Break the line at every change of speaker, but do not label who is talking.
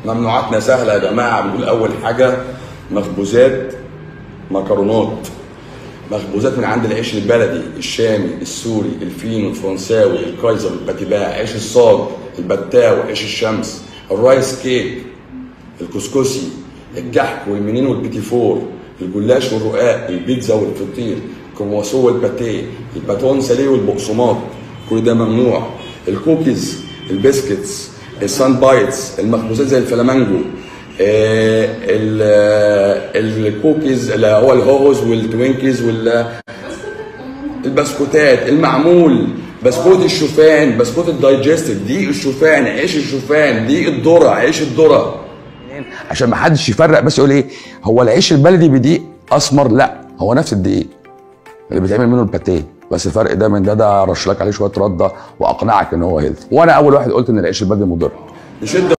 ممنوعاتنا سهله يا جماعه بنقول اول حاجه مخبوزات مكرونات مخبوزات من عند العيش البلدي الشامي السوري الفينو الفرنساوي الكايزر الباتيباع عيش الصاج البتاو عيش الشمس الرايس كيك الكسكسي الجحك والمنين والبيتي فور الجلاش والرقاق البيتزا والفطير الكرواسون والباتيه الباتون ساليه والبقسماط كل ده ممنوع الكوكيز البسكتس السان بايتس المخبوزات زي الفلامانجو آه، ال- آه، الكوكيز اللي هو الهوز والتوينكيز وال البسكوتات المعمول بسكوت الشوفان بسكوت الدايجستيف دقيق الشوفان عيش الشوفان دقيق الذره عيش الذره عشان ما حدش يفرق بس يقول ايه هو العيش البلدي بدقيق اسمر لا هو نفس الدقيق اللي بيتعمل منه الباتيه بس الفرق ده من ده ده رش لك عليه شويه رده واقنعك ان هو هيلثي وانا اول واحد قلت ان العيش البلدي مضر نشد